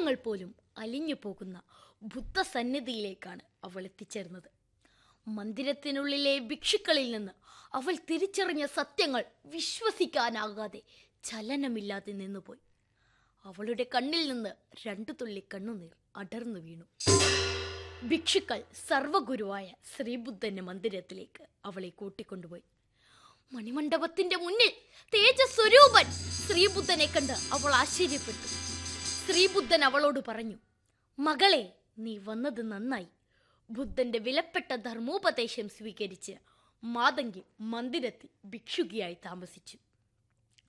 ദീപങ്ങൾ പോലും അലിഞ്ഞു പോകുന്ന ബുദ്ധസന്നിധിയിലേക്കാണ് അവൾ എത്തിച്ചേർന്നത് മന്ദിരത്തിനുള്ളിലെ ഭിക്ഷുക്കളിൽ നിന്ന് അവൾ തിരിച്ചറിഞ്ഞ സത്യങ്ങൾ വിശ്വസിക്കാനാകാതെ ചലനമില്ലാതെ നിന്നുപോയി അവളുടെ കണ്ണിൽ നിന്ന് രണ്ടു തുള്ളി കണ്ണുനീർ അടർന്നു വീണു ഭിക്ഷുക്കൾ സർവഗുരുവായ ശ്രീബുദ്ധന്റെ മന്ദിരത്തിലേക്ക് അവളെ കൂട്ടിക്കൊണ്ടുപോയി മണിമണ്ഡപത്തിന്റെ മുന്നിൽ തേജസ്വരൂപൻ ശ്രീബുദ്ധനെ കണ്ട് അവൾ ആശ്ചര്യപ്പെട്ടു ശ്രീബുദ്ധൻ അവളോട് പറഞ്ഞു മകളെ നീ വന്നത് നന്നായി ബുദ്ധന്റെ വിലപ്പെട്ട ധർമ്മോപദേശം സ്വീകരിച്ച് മാതങ്കി മന്ദിരത്തിൽ ഭിക്ഷുകിയായി താമസിച്ചു